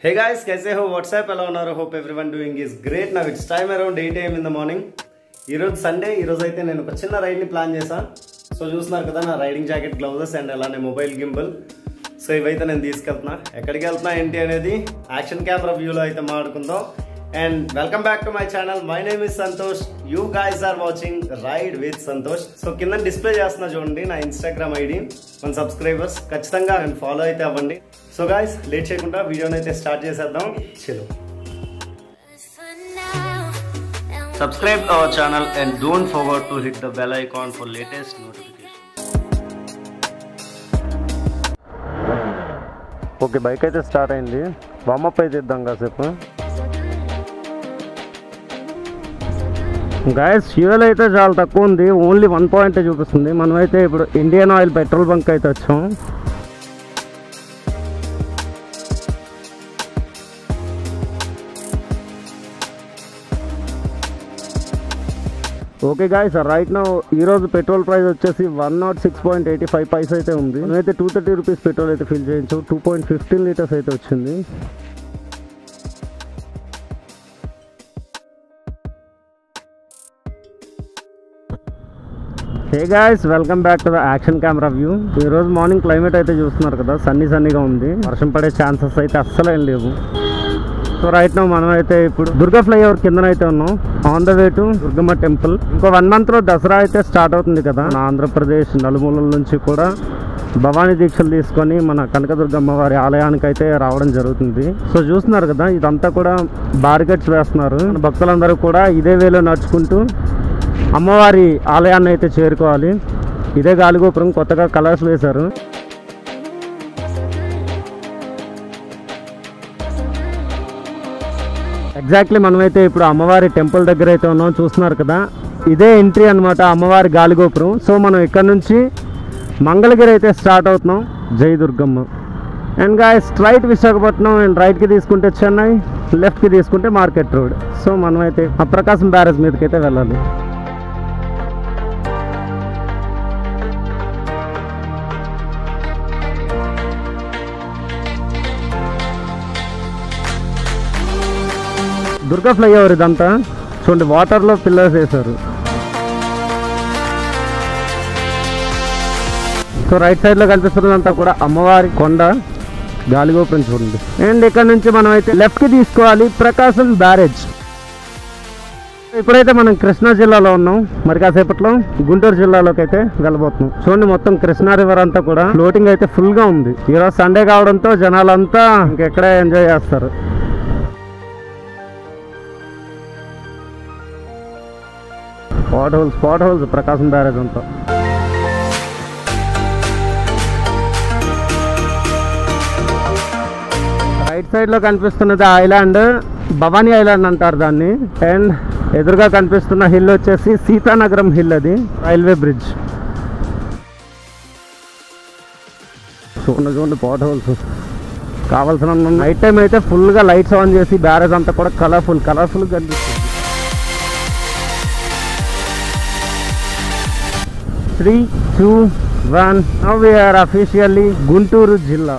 Hey guys कैसे हो what's up ఎలా ఉన్నారు hope everyone doing is great now it's time around eight AM in the morning ఈరోజు Sunday ఈరోజు అయితే నేను ఒక చిన్న రైడ్ని ప్లాన్ చేశాను సో చూస్తున్నారు కదా నా రైడింగ్ జాకెట్ గ్లౌజెస్ అండ్ అలానే మొబైల్ గింబల్ సో ఇవైతే నేను తీసుకెళ్తున్నా ఎక్కడికి వెళ్తున్నా ఏంటి అనేది యాక్షన్ కెమెరా వ్యూలో అయితే మాట్లాడుకుందాం and welcome back to my channel my name is Santosh you guys are watching ride with Santosh so కింద డిస్ప్లే చేస్తున్నా చూడండి నా ఇన్స్టాగ్రామ్ ఐడి మన సబ్స్క్రైబర్స్ ఖచ్చితంగా నేను ఫాలో అయితే అవ్వండి సో గాయస్ లేట్ చేయకుండా వీడియోని అయితే స్టార్ట్ చేసేద్దాం చలో Subscribe our channel and don't forget to hit the bell icon for latest notifications. Okay bike అయితే స్టార్ట్ అయింది వామప్ అయితే ఇద్దాం కాసేపు గాయస్ ఫ్యూయల్ అయితే చాలా తక్కువ ఉంది ఓన్లీ వన్ పాయింట్ చూపిస్తుంది మనమైతే ఇప్పుడు ఇండియన్ ఆయిల్ పెట్రోల్ బంక్ అయితే వచ్చాం ఓకే గాయస్ రైట్ నో ఈ రోజు పెట్రోల్ ప్రైస్ వచ్చేసి one not six point eighty five paise అయితే ఉంది అయితే టూ థర్టీ రూపీస్ పెట్రోల్ అయితే ఫిల్ చేయించు టూ పాయింట్ ఫిఫ్టీన్ లీటర్స్ అయితే వచ్చింది hey guys welcome back to the action camera view ఈ రోజు మార్నింగ్ క్లైమేట్ అయితే చూస్తున్నారు కదా సన్నీ సన్నీగా ఉంది వర్షం పడే ఛాన్సెస్ అయితే అస్సలు ఏం లేవు సో రైట్ నో మనం అయితే ఇప్పుడు దుర్గా ఫ్లైఓవర్ కింద అయితే ఉన్నాం on the way to Durgamma temple ఇంకో వన్ మంత్ లో దసరా అయితే స్టార్ట్ అవుతుంది కదా మన ఆంధ్రప్రదేశ్ నలుమూలల నుంచి కూడా భవానీ దీక్షలు తీసుకొని మన కనకదుర్గమ్మ వారి ఆలయానికి అయితే రావడం జరుగుతుంది సో చూస్తున్నారు కదా ఇదంతా కూడా బారికెట్స్ వేస్తున్నారు మన భక్తులందరూ కూడా ఇదే వేలో నడుచుకుంటూ అమ్మవారి ఆలయాన్ని అయితే చేరుకోవాలి ఇదే గాలిగోపురం కొత్తగా కలర్స్ వేశారు ఎగ్జాక్ట్లీ మనమైతే ఇప్పుడు అమ్మవారి టెంపుల్ దగ్గర అయితే ఉన్నాం చూస్తున్నారు కదా ఇదే ఎంట్రీ అన్నమాట అమ్మవారి గాలిగోపురం సో మనం ఇక్కడ నుంచి మంగళగిరి అయితే స్టార్ట్ అవుతున్నాం జై దుర్గమ్మ అండ్ గా స్ట్రైట్ విశాఖపట్నం అండ్ రైట్కి తీసుకుంటే చెన్నై లెఫ్ట్కి తీసుకుంటే మార్కెట్ రోడ్ సో మనమైతే ఆ ప్రకాశం బ్యారేజ్ మీదకి అయితే వెళ్ళాలి దుర్గా ఫ్లైఓవర్ ఇదంతా చూడండి వాటర్లో పిల్లర్స్ వేశారు సో రైట్ సైడ్లో కనిపిస్తున్నదంతా కూడా అమ్మవారి కొండ గాలిగోపురం చూడండి అండ్ ఇక్కడ నుంచి మనం అయితే లెఫ్ట్కి తీసుకోవాలి ప్రకాశం బ్యారేజ్ ఇప్పుడైతే మనం కృష్ణా జిల్లాలో ఉన్నాం మరి కాసేపట్లో గుంటూరు జిల్లాలోకి అయితే వెళ్ళబోతున్నాం చూడండి మొత్తం కృష్ణా రివర్ అంతా కూడా ఫ్లోటింగ్ అయితే ఫుల్ గా ఉంది ఈరోజు సండే కావడంతో జనాలంతా ఇంకెక్కడే ఎంజాయ్ చేస్తారు pot holes pot holes Prakasam barrage అంతా రైట్ సైడ్ లో కనిపిస్తున్నది ఐలాండ్ భవానీ ఐలాండ్ అంటారు దాన్ని అండ్ ఎదురుగా కనిపిస్తున్న హిల్ వచ్చేసి సీతానగరం హిల్ అది రైల్వే బ్రిడ్జ్ చూడండి చూడండి పాట్ హోల్స్ కావాల్సిన నైట్ టైం అయితే ఫుల్గా లైట్స్ ఆన్ చేసి బ్యారేజ్ అంతా కూడా కలర్ఫుల్ కలర్ఫుల్ కనిపిస్తుంది three two one now we're officially Guntur జిల్లా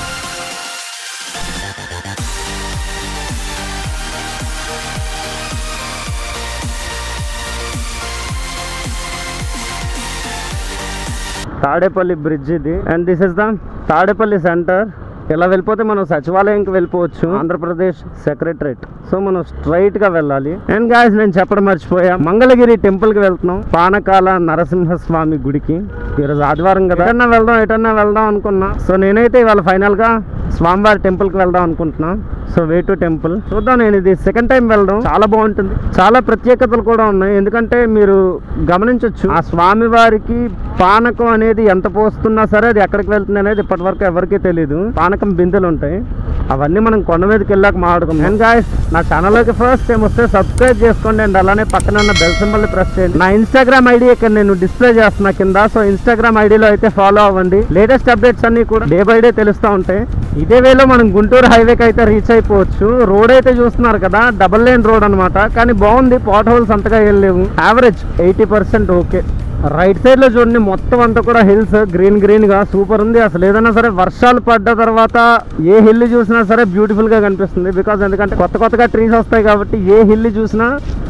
తాడేపల్లి బ్రిడ్జ్ ఇది and this is the Tadepalli centre ఇలా వెళ్ళిపోతే మనం సచివాలయంకి వెళ్ళిపోవచ్చు ఆంధ్రప్రదేశ్ సెక్రటరేట్ సో మనం స్ట్రైట్ గా వెళ్ళాలి అండ్ గాయస్ నేను చెప్పడం మర్చిపోయా మంగళగిరి టెంపుల్ కి వెళ్తున్నాం పానకాల నరసింహస్వామి గుడికి ఈరోజు ఆదివారం కదా ఎటన్నా వెళ్దాం ఎటన్నా వెళ్దాం అనుకున్నా సో నేనైతే ఇవాళ ఫైనల్ గా స్వామివారి టెంపుల్ కి వెళ్దాం అనుకుంటున్నా సో వే టు టెంపుల్ చూద్దాం నేను ఇది సెకండ్ టైం వెళ్ళడం చాలా బాగుంటుంది చాలా ప్రత్యేకతలు కూడా ఉన్నాయి ఎందుకంటే మీరు గమనించవచ్చు ఆ స్వామి వారికి పానకం అనేది ఎంత పోస్తున్నా సరే అది ఎక్కడికి వెళ్తుంది అనేది ఇప్పటి వరకు ఎవరికీ తెలియదు పానకం బిందెలు ఉంటాయి అవన్నీ మనం కొండ మీదకి వెళ్ళాక మాట్లాడుకుందాం అండ్ గాయస్ నా ఛానల్లోకి ఫస్ట్ టైం వస్తే సబ్స్క్రైబ్ చేసుకోండి అండ్ అలానే పక్కన ఉన్న బెల్ సింబల్ ప్రెస్ చేయండి నా ఇన్స్టాగ్రామ్ ఐడి ఇక్కడ నేను డిస్ప్లే చేస్తున్నా కింద సో ఇన్స్టాగ్రామ్ ఐడిలో అయితే ఫాలో అవ్వండి లేటెస్ట్ అప్డేట్స్ అన్ని కూడా డే బై డే తెలుస్తూ ఉంటాయి ఇదే వేలో మనం గుంటూరు హైవేకి అయితే రీచ్ అయిపోవచ్చు రోడ్ అయితే చూస్తున్నారు కదా డబల్ లేన్ రోడ్ అన్నమాట కానీ బాగుంది పాట్ హోల్స్ అంతగా వెళ్ళలేవు average eighty percent okay right side లో చూడండి మొత్తం అంతా కూడా హిల్స్ గ్రీన్ గ్రీన్ గా సూపర్ ఉంది అసలు ఏదైనా సరే వర్షాలు పడ్డ తర్వాత ఏ హిల్ చూసినా సరే బ్యూటిఫుల్ గా కనిపిస్తుంది బికాస్ ఎందుకంటే కొత్త కొత్తగా ట్రీస్ వస్తాయి కాబట్టి ఏ హిల్ చూసినా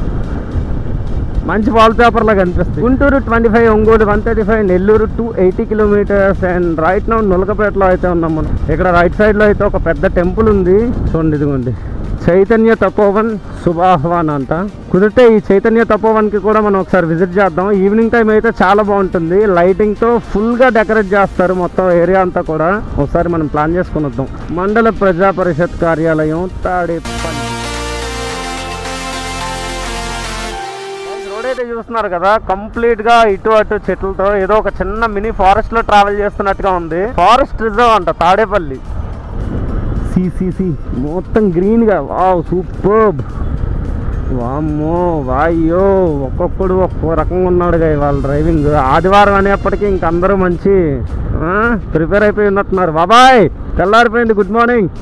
మంచి వాల్ పేపర్ లాగా కనిపిస్తుంది Guntur twenty five Ongole one thirty five Nellore two eighty kilometres and right now నులకపేటలో అయితే ఉన్నాం మనం ఇక్కడ రైట్ సైడ్ లో అయితే ఒక పెద్ద టెంపుల్ ఉంది చూడండి ఇదిగోండి చైతన్య తపోవన్ శుభాహ్వాన్ అంట కుదిరితే ఈ చైతన్య తపోవన్ కి కూడా మనం ఒకసారి విజిట్ చేద్దాం ఈవినింగ్ టైం అయితే చాలా బాగుంటుంది లైటింగ్ తో ఫుల్ గా డెకరేట్ చేస్తారు మొత్తం ఏరియా అంతా కూడా ఒకసారి మనం ప్లాన్ చేసుకుని వద్దాం మండల ప్రజా పరిషత్ కార్యాలయం తాడేపల్లి రోడ్ అయితే చూస్తున్నారు కదా కంప్లీట్ గా ఇటు అటు చెట్లతో ఏదో ఒక చిన్న మినీ ఫారెస్ట్ లో ట్రావెల్ చేస్తున్నట్టుగా ఉంది ఫారెస్ట్ రిజర్వ్ అంట తాడేపల్లి సి సి సి మొత్తం గ్రీన్ గా వావ్ సూపర్ వామ్మో వాయ్యో ఒక్కొక్కడు ఒక్కో రకంగా ఉన్నాడుగా ఇవాళ డ్రైవింగ్ ఆదివారం అనేప్పటికీ ఇంక అందరూ మంచి ప్రిపేర్ అయిపోయి ఉన్నట్టున్నారు బాబాయ్ తెల్లారిపోయింది గుడ్ మార్నింగ్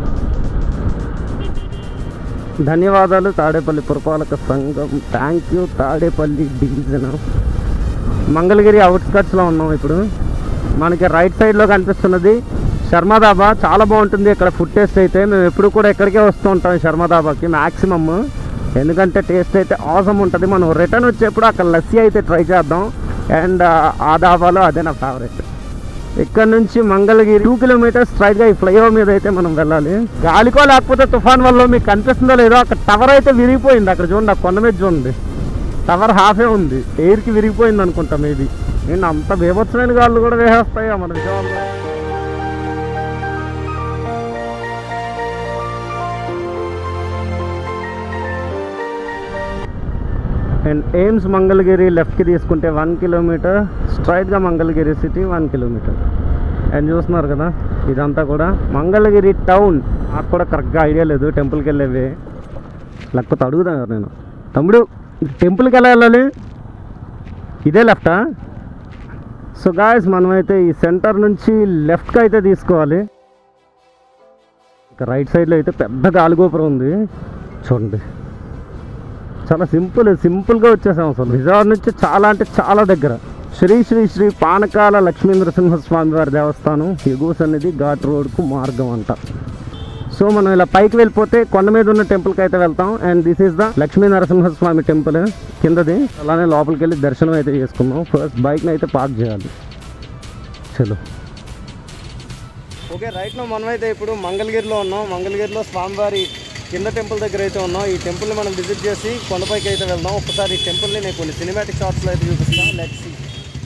ధన్యవాదాలు తాడేపల్లి పురపాలక సంఘం thank you Tadepalli division Mangalagiri అవుట్స్కట్స్లో ఉన్నాం ఇప్పుడు మనకి రైట్ సైడ్లో కనిపిస్తున్నది శర్మదాబా చాలా బాగుంటుంది ఇక్కడ ఫుడ్ టేస్ట్ అయితే మేము ఎప్పుడు కూడా ఇక్కడికే వస్తూ ఉంటాం శర్మదాబాకి మ్యాక్సిమమ్ ఎందుకంటే టేస్ట్ అయితే ఆసమ్ ఉంటుంది మనం రిటర్న్ వచ్చేప్పుడు అక్కడ లస్సీ అయితే ట్రై చేద్దాం అండ్ ఆ దాబాలో అదే నా ఫేవరెట్ ఇక్కడ నుంచి మంగళగిరి టూ కిలోమీటర్స్ స్ట్రైట్ గా ఈ ఫ్లైఓవర్ మీద అయితే మనం వెళ్ళాలి గాలికో లేకపోతే తుఫాన్ వల్ల మీకు కనిపిస్తుందో లేదో అక్కడ టవర్ అయితే విరిగిపోయింది అక్కడ చూడండి ఆ కొండ మీద చూడండి టవర్ హాఫే ఉంది ఎయిర్ కి విరిగిపోయింది అనుకుంటా మేబీ నేను అంత బేభత్సమైన గాళ్ళు కూడా వేసేస్తాయి మన విజయవాడలో అండ్ ఎయిమ్స్ మంగళగిరి లెఫ్ట్కి తీసుకుంటే వన్ కిలోమీటర్ స్ట్రైట్గా Mangalagiri city one kilometre and చూస్తున్నారు కదా ఇదంతా కూడా మంగళగిరి టౌన్ నాకు కూడా కరెక్ట్గా ఐడియా లేదు టెంపుల్కి వెళ్ళేవి లేకపోతే అడుగుతాను నేను తమ్ముడు టెంపుల్కి ఎలా వెళ్ళాలి ఇదే లెఫ్టా సో గాయస్ మనమైతే ఈ సెంటర్ నుంచి లెఫ్ట్కి అయితే తీసుకోవాలి ఇక రైట్ సైడ్లో అయితే పెద్ద గాలిగోపురం ఉంది చూడండి చాలా సింపుల్ సింపుల్గా వచ్చేసాం అసలు విజయవాడ నుంచి చాలా అంటే చాలా దగ్గర శ్రీ శ్రీ శ్రీ పానకాల లక్ష్మీ నరసింహస్వామి వారి దేవస్థానం ఎగువ సన్నిధి ఘాట్ రోడ్కు మార్గం అంట సో మనం ఇలా పైకి వెళ్ళిపోతే కొండ మీద ఉన్న టెంపుల్కి అయితే వెళ్తాం and this is the Lakshmi Narasimhaswamy temple కిందది అలానే లోపలికి వెళ్ళి దర్శనం అయితే చేసుకుందాం ఫస్ట్ బైక్ని అయితే పార్క్ చేయాలి చలో ఓకే రైట్ నో మనమైతే ఇప్పుడు మంగళగిరిలో ఉన్నాం మంగళగిరిలో స్వామివారి కింద టెంపుల్ దగ్గర అయితే ఉన్నాం ఈ టెంపుల్ని మనం విజిట్ చేసి కొండపైకి అయితే వెళ్దాం ఒకసారి ఈ టెంపుల్ని నేను కొన్ని సినిమాటిక్ షార్ట్స్లో అయితే చూపిస్తాను let's see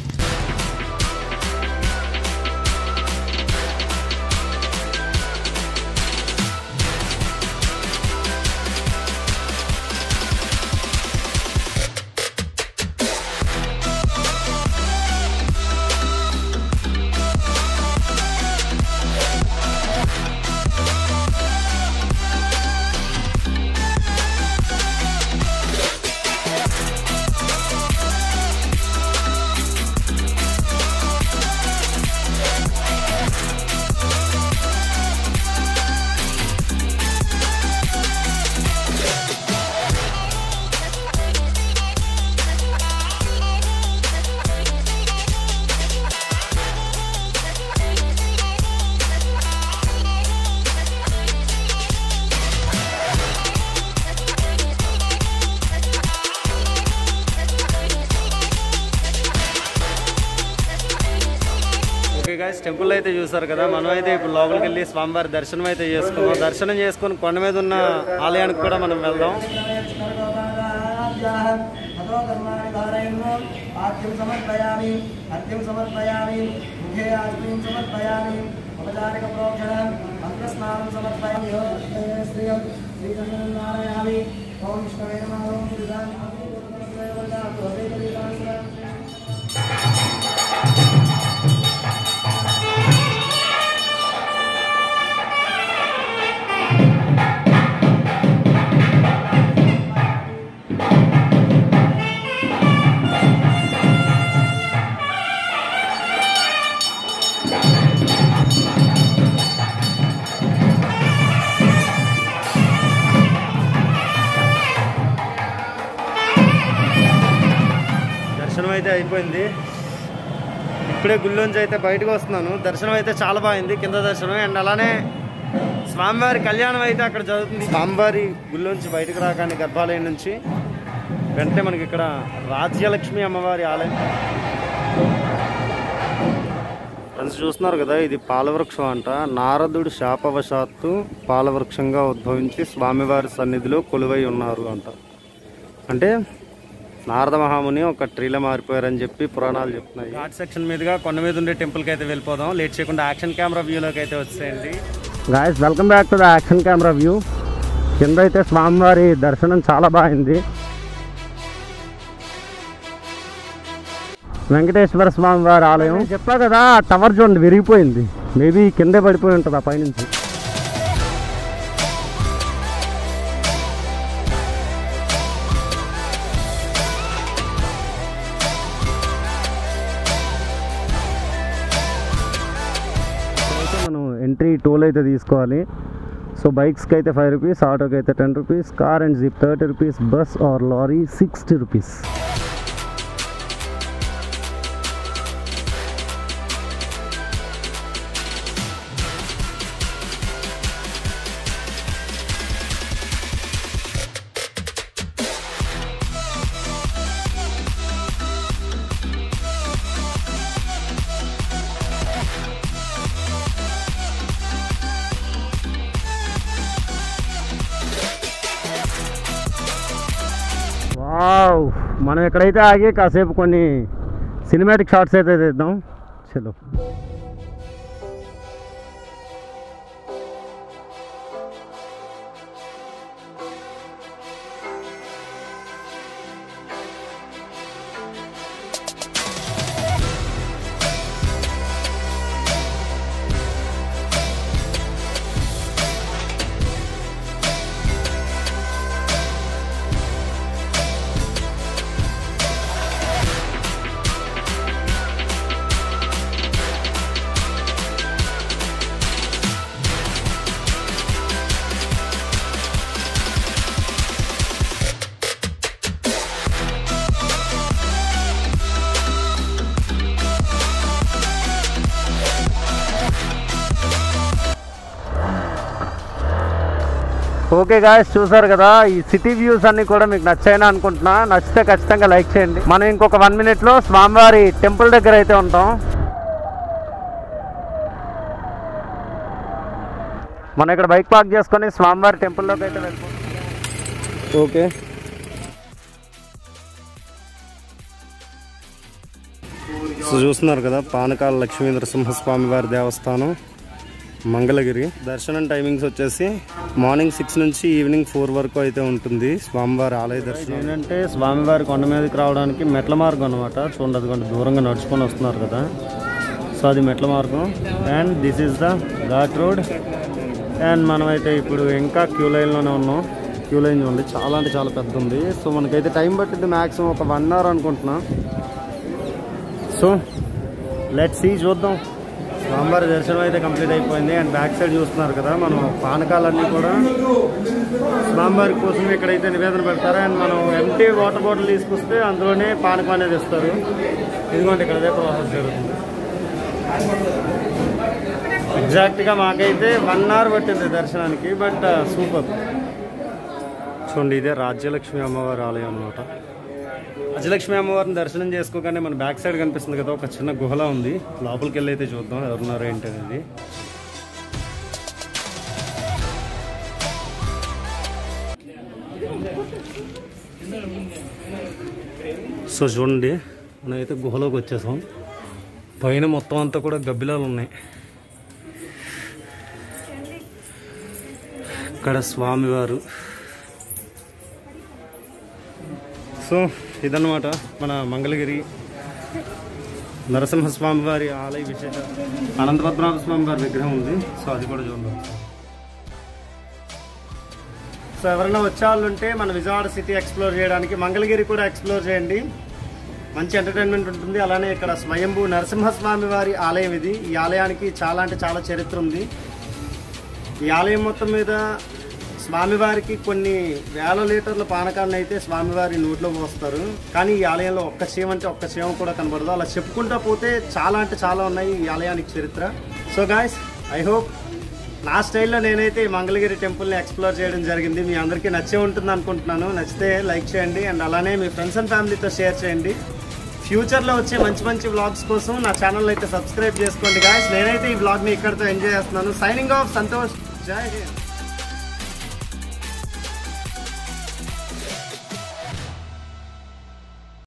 okay guys temple అయితే చూసారు కదా మనం అయితే ఇప్పుడు లోపలికి వెళ్ళి స్వామివారి దర్శనం అయితే చేసుకున్నాం దర్శనం చేసుకొని కొండ మీద ఉన్న ఆలయానికి కూడా మనం వెళ్దాం ఆద్యం సమర్పయామి అర్ఘ్యం సమర్పయామి ముఖే ఆజ్ఞం సమర్పయామి ఉపచారిక ప్రోక్షణ మంత్రస్నానం సమర్పయామి శ్రీయం శ్రీకృష్ణనారాయణామి ఓం విష్ణవే నమః ఓం శ్రీరామ్ దర్శనం అయితే అయిపోయింది ఇప్పుడే గుళ్ళోంచి అయితే బయటకు వస్తున్నాను దర్శనం అయితే చాలా బాగుంది కింద దర్శనం అండ్ అలానే స్వామివారి కళ్యాణం అయితే అక్కడ జరుగుతుంది స్వామివారి గుళ్ళోంచి బయటకు రాగానే గర్భాలయం నుంచి వెంటనే మనకి ఇక్కడ రాజ్యలక్ష్మి అమ్మవారి ఆలయం ఫ్రెండ్స్ చూస్తున్నారు కదా ఇది పాలవృక్షం అంట నారదుడు శాపవశాత్తు పాలవృక్షంగా ఉద్భవించి స్వామివారి సన్నిధిలో కొలువై ఉన్నారు అంట అంటే నారద మహాముని ఒక ట్రీలో మారిపోయారని చెప్పి పురాణాలు చెప్తున్నాయి ఘాట్ సెక్షన్ మీదుగా కొండ మీద ఉండే టెంపుల్కి అయితే వెళ్ళిపోదాం లేట్ చేయకుండా యాక్షన్ కెమెరా వ్యూలోకి అయితే వచ్చేయండి guys welcome back to the action camera view కింద అయితే స్వామివారి దర్శనం చాలా బాగుంది వెంకటేశ్వర స్వామి వారి ఆలయం చెప్పా కదా ఆ టవర్ చూడండి విరిగిపోయింది మేబీ కిందే పడిపోయి ఉంటుంది ఆ పైనుంచి అయితే మనం ఎంట్రీ టోల్ అయితే తీసుకోవాలి సో బైక్స్కి అయితే ఫైవ్ రూపీస్ ఆటోకి అయితే ten rupees car and jeep thirty rupees bus or lorry sixty rupees wow మనం ఎక్కడైతే ఆగి కాసేపు కొన్ని సినిమాటిక్ షార్ట్స్ అయితే తీద్దాం చలో ఓకే గాయస్ చూసారు కదా ఈ సిటీ వ్యూస్ అన్ని కూడా మీకు నచ్చాయని అనుకుంటున్నా నచ్చితే ఖచ్చితంగా లైక్ చేయండి మనం ఇంకొక వన్ మినిట్లో స్వామివారి టెంపుల్ దగ్గర అయితే ఉంటాం మనం ఇక్కడ బైక్ పార్క్ చేసుకొని స్వామివారి టెంపుల్లోకి అయితే వెళ్ళిపోతాం ఓకే సో చూస్తున్నారు కదా పానకాల లక్ష్మీ నరసింహస్వామి వారి దేవస్థానం మంగళగిరి దర్శనం టైమింగ్స్ వచ్చేసి మార్నింగ్ సిక్స్ నుంచి ఈవినింగ్ ఫోర్ వరకు అయితే ఉంటుంది స్వామివారి ఆలయ దర్శనం ఏంటంటే స్వామివారి కొండ మీదకి రావడానికి మెట్ల మార్గం అనమాట చూడండి అది కొంచెం దూరంగా నడుచుకొని వస్తున్నారు కదా సో అది మెట్ల మార్గం and this is the ghat road and మనమైతే ఇప్పుడు ఇంకా క్యూ లైన్లోనే ఉన్నాం క్యూ లైన్ చూడండి చాలా అంటే చాలా పెద్ద ఉంది సో మనకైతే టైం పట్టింది మ్యాక్సిమం ఒక వన్ అవర్ అనుకుంటున్నా సో లెట్ సీ చూద్దాం స్వామివారి దర్శనం అయితే కంప్లీట్ అయిపోయింది అండ్ బ్యాక్ సైడ్ చూస్తున్నారు కదా మనం పానకాలన్నీ కూడా స్వామివారి కోసం ఇక్కడైతే నివేదన పెడతారు అండ్ మనం ఎంటీ వాటర్ బాటిల్ తీసుకొస్తే అందులోనే పానకం అనేది ఇస్తారు ఇదిగోండి ఇక్కడ అదే ప్రాసెస్ జరుగుతుంది ఎగ్జాక్ట్గా మాకైతే వన్ అవర్ పట్టింది దర్శనానికి బట్ సూపర్ చూడండి ఇదే రాజ్యలక్ష్మి అమ్మవారి ఆలయం అన్నమాట రాజ్యలక్ష్మి అమ్మవారిని దర్శనం చేసుకోగానే మన బ్యాక్ సైడ్ కనిపిస్తుంది కదా ఒక చిన్న గుహలా ఉంది లోపలికి వెళ్ళి అయితే చూద్దాం ఎవరున్నారు ఏంటి అనేది సో చూడండి మనమైతే గుహలోకి వచ్చేసాం పైన మొత్తం అంతా కూడా గబ్బిలాలు ఉన్నాయి ఇక్కడ స్వామివారు సో ఇదన్నమాట మన మంగళగిరి నరసింహస్వామి వారి ఆలయ విశేష అనంతపద్మనాభ స్వామి వారి విగ్రహం ఉంది సో అది కూడా చూద్దాం సో ఎవరైనా వచ్చే వాళ్ళు ఉంటే మన విజయవాడ సిటీ ఎక్స్ప్లోర్ చేయడానికి మంగళగిరి కూడా ఎక్స్ప్లోర్ చేయండి మంచి ఎంటర్టైన్మెంట్ ఉంటుంది అలానే ఇక్కడ స్వయంభూ నరసింహస్వామి వారి ఆలయం ఇది ఈ ఆలయానికి చాలా అంటే చాలా చరిత్ర ఉంది ఈ ఆలయం మొత్తం మీద స్వామివారికి కొన్ని వేల లీటర్ల పానకాన్ని అయితే స్వామివారి నోట్లో పోస్తారు కానీ ఈ ఆలయంలో ఒక్క చీమ అంటే ఒక్క చీమ కూడా కనబడదు అలా చెప్పుకుంటా పోతే చాలా అంటే చాలా ఉన్నాయి ఈ ఆలయానికి చరిత్ర సో గాయస్ ఐ హోప్ నా స్టైల్లో నేనైతే ఈ మంగళగిరి టెంపుల్ని ఎక్స్ప్లోర్ చేయడం జరిగింది మీ అందరికీ నచ్చే ఉంటుంది అనుకుంటున్నాను నచ్చితే లైక్ చేయండి అండ్ అలానే మీ ఫ్రెండ్స్ అండ్ ఫ్యామిలీతో షేర్ చేయండి ఫ్యూచర్లో వచ్చే మంచి మంచి వ్లాగ్స్ కోసం నా ఛానల్ అయితే సబ్స్క్రైబ్ చేసుకోండి గాయస్ నేనైతే ఈ వ్లాగ్ని ఇక్కడితో ఎంజాయ్ చేస్తున్నాను సైనింగ్ ఆఫ్ సంతోష్ జై హింద్